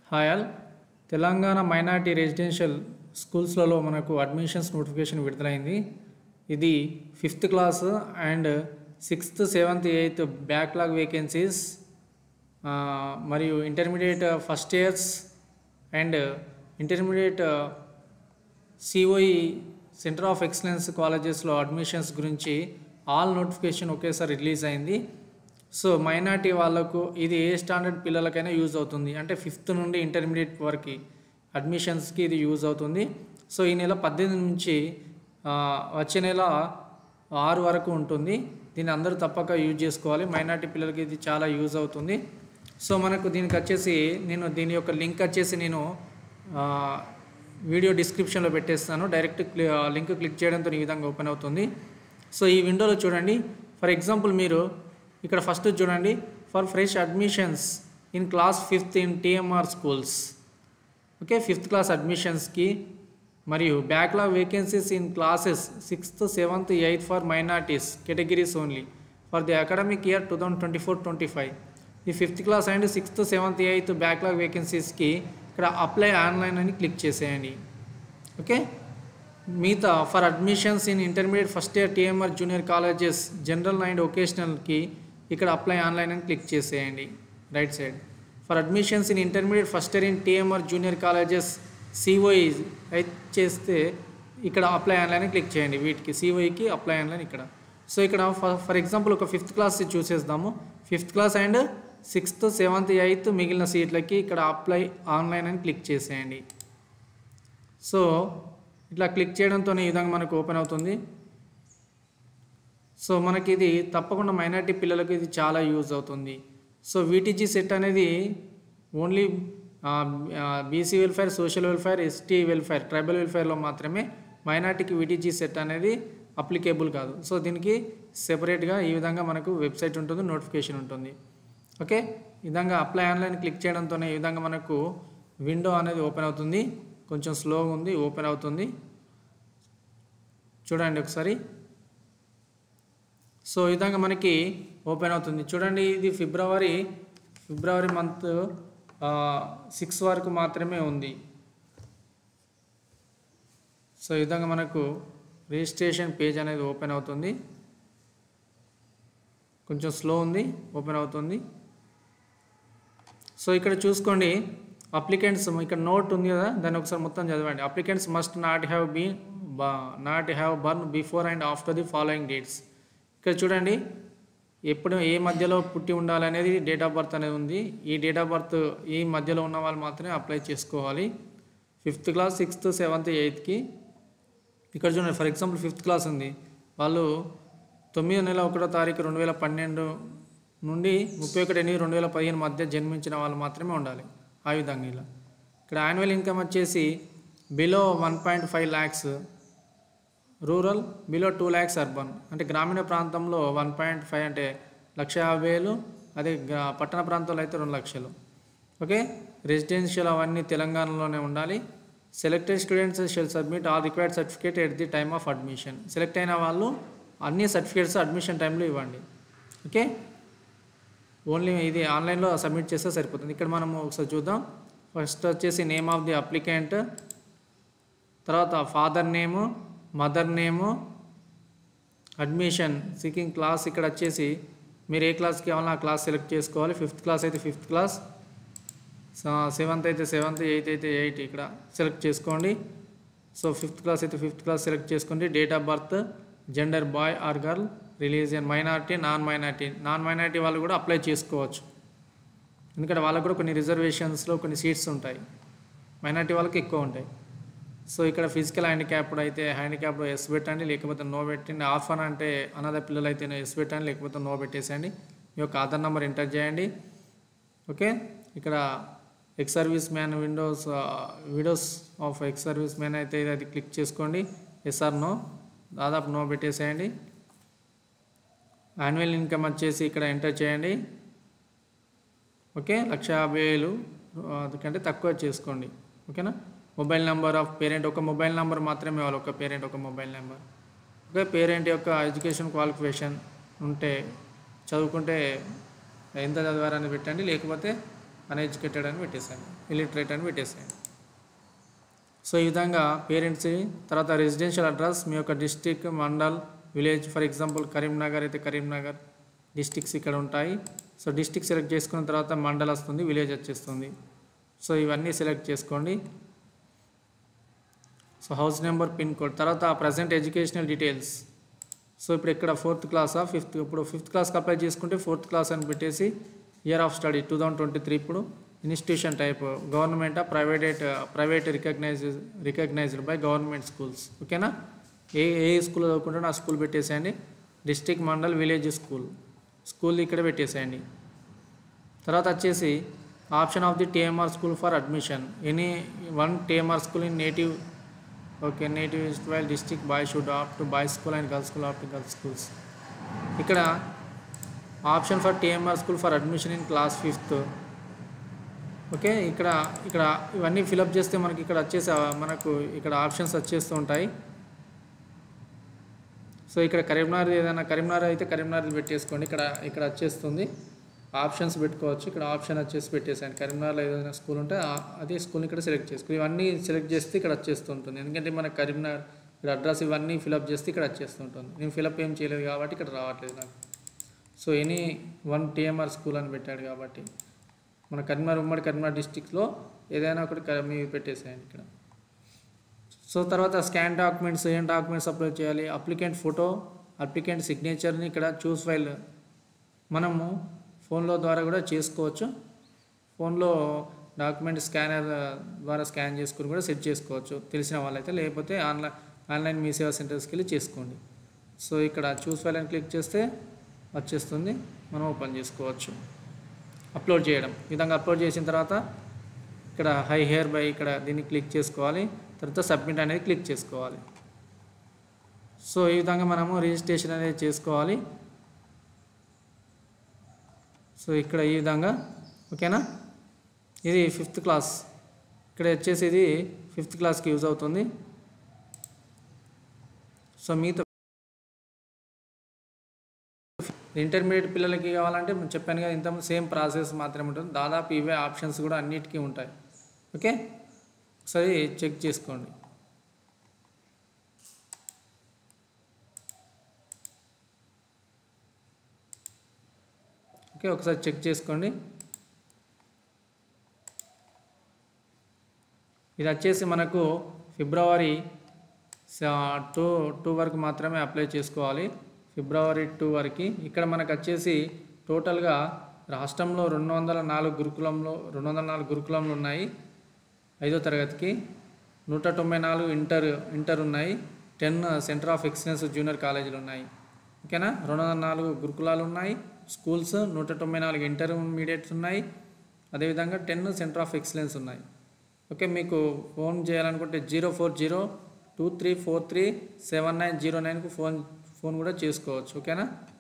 hi all Telangana minority residential స్కూల్స్లలో మనకు admissions notification విడుదలైంది ఇది fifth class and sixth seventh eighth backlog vacancies మరియు intermediate first years and intermediate COE centre of excellence కాలేజెస్లో admissions గురించి all notification ఒకేసారి release అయింది సో మైనార్టీ వాళ్ళకు ఇది ఏ స్టాండర్డ్ పిల్లలకైనా యూజ్ అవుతుంది అంటే ఫిఫ్త్ నుండి ఇంటర్మీడియట్ వరకు అడ్మిషన్స్కి ఇది యూజ్ అవుతుంది సో ఈ నెల పద్దెనిమిది నుంచి ఆ, వచ్చే నెల ఆరు వరకు ఉంటుంది దీన్ని అందరూ తప్పక యూజ్ చేసుకోవాలి మైనార్టీ పిల్లలకి ఇది చాలా యూజ్ అవుతుంది సో మనకు దీనికి వచ్చేసి నేను దీని యొక్క లింక్ వచ్చేసి నేను ఆ, వీడియో డిస్క్రిప్షన్లో పెట్టేస్తాను డైరెక్ట్ క్లి- లింక్ క్లిక్ చేయడంతో ఈ విధంగా ఓపెన్ అవుతుంది సో ఈ విండోలో చూడండి ఫర్ ఎగ్జాంపుల్ మీరు ఇక్కడ ఫస్ట్ చూడండి for fresh admissions in class fifth in TMR schools okay fifth class అడ్మిషన్స్కి మరియు backlog vacancies in classes sixth seventh eighth for minorities categories only for the academic year two thousand twenty four twenty five ఈ fifth class and sixth seventh eighth backlog వేకెన్సీస్కి ఇక్కడ apply online అని click చేసేయండి okay మిగతా for admissions in intermediate first year TMR junior colleges general and ఒకేషనల్కి ఇక్కడ apply online అని click చేసేయండి right side for admissions in intermediate first year in TMR junior colleges COE అయితే చేస్తే ఇక్కడ అప్లై ఆన్లైన్ అని క్లిక్ చేయండి వీటికి సిఓఈకి అప్లై ఆన్లైన్ ఇక్కడ సో ఇక్కడ ఫర్ ఫర్ ఎగ్జాంపుల్ ఒక ఫిఫ్త్ క్లాస్ చూసేద్దాము fifth class and sixth seventh eighth మిగిలిన సీట్లకి ఇక్కడ అప్లై ఆన్లైన్ అని క్లిక్ చేసేయండి సో ఇట్లా క్లిక్ చేయడంతో ఈ విధంగా మనకు ఓపెన్ అవుతుంది సో మనకి ఇది తప్పకుండా మైనార్టీ పిల్లలకు ఇది చాలా యూజ్ అవుతుంది సో వీటీజీ సెట్ అనేది only BC welfare social welfare ST welfare tribal వెల్ఫేర్లో మాత్రమే మైనార్టీకి వీటీజీ సెట్ అనేది అప్లికేబుల్ కాదు సో దీనికి సెపరేట్గా ఈ విధంగా మనకు వెబ్సైట్ ఉంటుంది నోటిఫికేషన్ ఉంటుంది ఓకే ఈ విధంగా అప్లై ఆన్లైన్ క్లిక్ చేయడంతోనే ఈ విధంగా మనకు విండో అనేది ఓపెన్ అవుతుంది కొంచెం స్లోగా ఉంది ఓపెన్ అవుతుంది చూడండి ఒకసారి సో ఈ విధంగా మనకి ఓపెన్ అవుతుంది చూడండి ఇది ఫిబ్రవరి ఫిబ్రవరి మంత్ సిక్స్ వరకు మాత్రమే ఉంది సో ఈ విధంగా మనకు రిజిస్ట్రేషన్ పేజ్ అనేది ఓపెన్ అవుతుంది కొంచెం స్లో ఉంది ఓపెన్ అవుతుంది సో ఇక్కడ చూసుకోండి అప్లికెంట్స్ ఇక్కడ నోట్ ఉంది కదా దాన్ని ఒకసారి మొత్తం చదవండి applicants must not have been not have born before and after the following dates ఇక్కడ చూడండి ఎప్పుడు ఏ మధ్యలో పుట్టి ఉండాలనేది డేట్ ఆఫ్ బర్త్ అనేది ఉంది ఈ డేట్ ఆఫ్ బర్త్ ఈ మధ్యలో ఉన్న వాళ్ళు మాత్రమే అప్లై చేసుకోవాలి ఫిఫ్త్ క్లాస్ సిక్స్త్ సెవెంత్ ఎయిత్కి ఇక్కడ చూడండి ఫర్ ఎగ్జాంపుల్ ఫిఫ్త్ క్లాస్ ఉంది వాళ్ళు తొమ్మిది నెల ఒకటో తారీఖు రెండు వేల పన్నెండు నుండి ముప్పై ఒకటి ఎనిమిది రెండు వేల పదిహేను మధ్య జన్మించిన వాళ్ళు మాత్రమే ఉండాలి ఆ విధంగా ఇలా ఇక్కడ యాన్యువల్ ఇన్కమ్ వచ్చేసి below one point five lakhs rural below two lakhs urban అంటే గ్రామీణ ప్రాంతంలో వన్ పాయింట్ ఫైవ్ అంటే లక్ష యాభై వేలు అదే గ్రా- పట్టణ ప్రాంతంలో అయితే రెండు లక్షలు ఓకే రెసిడెన్షియల్ అవన్నీ తెలంగాణలోనే ఉండాలి selected students shall submit all required certificate at the time of admission select అయిన వాళ్ళు అన్ని సర్టిఫికేట్స్ అడ్మిషన్ టైంలో ఇవ్వండి ఓకే ఓన్లీ ఇది ఆన్లైన్లో సబ్మిట్ చేస్తే సరిపోతుంది ఇక్కడ మనం ఒకసారి చూద్దాం ఫస్ట్ వచ్చేసి నేమ్ ఆఫ్ ది అప్లికెంట్ తర్వాత father name mother name admission seeking class ఇక్కడ వచ్చేసి మీరు ఏ క్లాస్కి కావాలో ఆ క్లాస్ సెలెక్ట్ చేసుకోవాలి ఫిఫ్త్ క్లాస్ అయితే ఫిఫ్త్ క్లాస్ సెవెంత్ అయితే సెవెంత్ ఎయిత్ అయితే ఎయిట్ ఇక్కడ సెలెక్ట్ చేసుకోండి సో ఫిఫ్త్ క్లాస్ అయితే ఫిఫ్త్ క్లాస్ సెలెక్ట్ చేసుకోండి date of birth gender boy or girl religion minority non minority non minority వాళ్ళు కూడా అప్లై చేసుకోవచ్చు ఎందుకంటే వాళ్ళకు కూడా కొన్ని రిజర్వేషన్స్లో కొన్ని సీట్స్ ఉంటాయి మైనార్టీ వాళ్ళకి ఎక్కువ ఉంటాయి సో ఇక్కడ ఫిజికల్ హ్యాండిక్యాప్డ్ అయితే హ్యాండిక్యాప్డ్ ఎస్ పెట్టండి లేకపోతే నో పెట్టండి ఆర్ఫన్ అంటే అనాథ పిల్లలు అయితే ఎస్ పెట్టండి లేకపోతే నో పెట్టేసేయండి మీ యొక్క ఆధార్ నెంబర్ ఎంటర్ చేయండి ఓకే ఇక్కడ ex serviceman windows widows of ex serviceman అయితే ఇది అది క్లిక్ చేసుకోండి ఎస్ఆర్ నో దాదాపు నో పెట్టేసేయండి యాన్యువల్ ఇన్కమ్ వచ్చేసి ఇక్కడ ఎంటర్ చేయండి ఓకే లక్ష యాభై వేలు అందుకంటే తక్కువ చేసుకోండి ఓకేనా మొబైల్ నెంబర్ ఆఫ్ పేరెంట్ ఒక మొబైల్ నెంబర్ మాత్రమే ఇవ్వాలి ఒక పేరెంట్ ఒక మొబైల్ నెంబర్ ఓకే పేరెంట్ యొక్క ఎడ్యుకేషన్ క్వాలిఫికేషన్ ఉంటే చదువుకుంటే ఎంత చదివారని పెట్టండి లేకపోతే అన్ఎడ్యుకేటెడ్ అని పెట్టేసాను ఇలిటరేట్ అని పెట్టేసాను సో ఈ విధంగా పేరెంట్స్ తర్వాత రెసిడెన్షియల్ అడ్రస్ మీ యొక్క district mandal village for example Karimnagar అయితే కరీంనగర్ డిస్టిక్స్ ఇక్కడ ఉంటాయి సో డిస్టిక్ సెలెక్ట్ చేసుకున్న తర్వాత మండల్ వస్తుంది విలేజ్ వచ్చేస్తుంది సో ఇవన్నీ సెలెక్ట్ చేసుకోండి so house number pin code తర్వాత ప్రజెంట్ ఎడ్యుకేషనల్ డీటెయిల్స్ సో ఇప్పుడు ఇక్కడ ఫోర్త్ క్లాసా ఫిఫ్త్ ఇప్పుడు ఫిఫ్త్ క్లాస్కి అప్లై చేసుకుంటే ఫోర్త్ క్లాస్ అని పెట్టేసి year of study two thousand twenty three ఇప్పుడు ఇన్స్టిట్యూషన్ టైప్ గవర్నమెంటా private private recognise recognised by government schools ఓకేనా ఏ ఏ స్కూల్ చదువుకుంటే ఆ స్కూల్ పెట్టేసేయండి district mandal village school school ఇక్కడ పెట్టేసేయండి తర్వాత వచ్చేసి option of the TMR school for admission any one TMR school in native okay native east while district boy should opt to boys school and girls school opt to girls schools ఇక్కడ option for TMR school for admission in class fifth okay ఇక్కడ ఇక్కడ ఇవన్నీ fill up చేస్తే మనకి ఇక్కడ వచ్చేసి మనకు ఇక్కడ ఆప్షన్స్ వచ్చేస్తూ ఉంటాయి సో ఇక్కడ కరీంనగర్ ఏదైనా కరీంనగర్ అయితే కరీంనగర్ పెట్టేసుకోండి ఇక్కడ ఇక్కడ వచ్చేస్తుంది ఆప్షన్స్ పెట్టుకోవచ్చు ఇక్కడ ఆప్షన్ వచ్చేసి పెట్టేసాను కరీంనగర్లో ఏదైనా స్కూల్ ఉంటే ఆ- అదే స్కూల్ని ఇక్కడ సెలెక్ట్ చేసుకో ఇవన్నీ సెలెక్ట్ చేస్తే ఇక్కడ వచ్చేస్తుంటుంది ఎందుకంటే మన కరీంనగర్ ఇక్కడ అడ్రస్ ఇవన్నీ ఫిలప్ చేస్తే ఇక్కడ వచ్చేస్తుంటుంది నేను ఫిలప్ ఏం చేయలేదు కాబట్టి ఇక్కడ రావట్లేదు నాకు so any one TMR school అని పెట్టాడు కాబట్టి మన కరీంనగర్ ఉమ్మడి కరీంనగర్ డిస్టిక్లో ఏదైనా ఒకటి క- మీరు పెట్టేసేయండి ఇక్కడ సో తర్వాత స్కాన్ డాక్యుమెంట్స్ ఏం డాక్యుమెంట్స్ అప్లోడ్ చేయాలి అప్లికెంట్ ఫోటో అప్లికెంట్ సిగ్నేచర్ని ఇక్కడ చూస్ ఫైల్ మనము ఫోన్లో ద్వారా కూడా చేసుకోవచ్చు ఫోన్లో డాక్యుమెంట్ స్కానర్ ద్వారా స్కాన్ చేసుకుని కూడా సెట్ చేసుకోవచ్చు తెలిసిన వాళ్ళైతే లేకపోతే ఆన్లైన్ ఆన్లైన్ మీ సేవా సెంటర్స్కి వెళ్ళి చేసుకోండి సో ఇక్కడ చూస్ ఫైల్ అని క్లిక్ చేస్తే వచ్చేస్తుంది మనం ఓపెన్ చేసుకోవచ్చు అప్లోడ్ చేయడం ఈ విధంగా అప్లోడ్ చేసిన తర్వాత ఇక్కడ హై హెయిర్ బై ఇక్కడ దీన్ని క్లిక్ చేసుకోవాలి తర్వాత సబ్మిట్ అనేది క్లిక్ చేసుకోవాలి సో ఈ విధంగా మనము రిజిస్ట్రేషన్ అనేది చేసుకోవాలి సో ఇక్కడ ఈ విధంగా ఓకేనా ఇది ఫిఫ్త్ క్లాస్ ఇక్కడ వచ్చేసి ఇది ఫిఫ్త్ క్లాస్కి యూజ్ అవుతుంది సో మిగతా ఇంటర్మీడియట్ పిల్లలకి కావాలంటే నేను చెప్పాను కదా ఇంత సేమ్ ప్రాసెస్ మాత్రమే ఉంటుంది దాదాపు ఇవే ఆప్షన్స్ కూడా అన్నిటికీ ఉంటాయి ఓకే ఒకసారి చెక్ చేసుకోండి ఓకే ఒకసారి చెక్ చేసుకోండి ఇది వచ్చేసి మనకు ఫిబ్రవరి టూ టూ వరకు మాత్రమే అప్లై చేసుకోవాలి ఫిబ్రవరి టూ వరకు ఇక్కడ మనకు వచ్చేసి టోటల్గా రాష్ట్రంలో రెండు వందల నాలుగు గురుకులంలో రెండు వందల నాలుగు గురుకులంలు ఉన్నాయి ఐదో తరగతికి నూట తొంభై నాలుగు ఇంటర్ ఇంటర్ ఉన్నాయి ten centre of excellence junior కాలేజీలు ఉన్నాయి ఓకేనా రెండు వందల నాలుగు గురుకులాలు ఉన్నాయి స్కూల్స్ నూట తొంభై నాలుగు ఇంటర్మీడియట్స్ ఉన్నాయి అదేవిధంగా టెన్ సెంటర్ ఆఫ్ ఎక్సలెన్స్ ఉన్నాయి ఓకే మీకు ఫోన్ చేయాలనుకుంటే zero four zero two three four three seven nine zero నైన్కు ఫోన్ ఫోన్ కూడా చేసుకోవచ్చు ఓకేనా